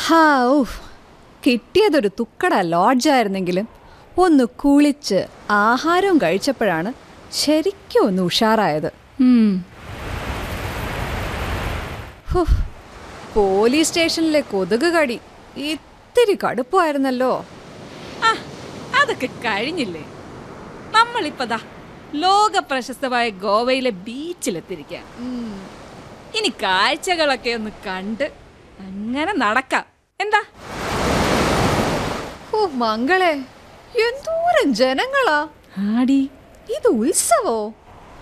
ഹാ ഊഫ് കിട്ടിയതൊരു തുക്കട ലോഡ്ജായിരുന്നെങ്കിലും ഒന്ന് കുളിച്ച് ആഹാരവും കഴിച്ചപ്പോഴാണ് ശരിക്കും ഒന്ന് ഉഷാറായത് ഉം. ഹോ, പോലീസ് സ്റ്റേഷനിലെ കൊതുക് കടി ഇത്തിരി കടുപ്പമായിരുന്നല്ലോ ആ അതൊക്കെ കഴിഞ്ഞില്ലേ നമ്മളിപ്പതാ ലോക പ്രശസ്തമായ ഗോവയിലെ ബീച്ചിലെത്തിരിക്കാം ഇനി കാഴ്ചകളൊക്കെ ഒന്ന് കണ്ട് അങ്ങനെ നടക്കാം എന്താ ഓ മംഗളെ എന്തോരം ജനങ്ങളാ ആടി ഇത് ഉത്സവോ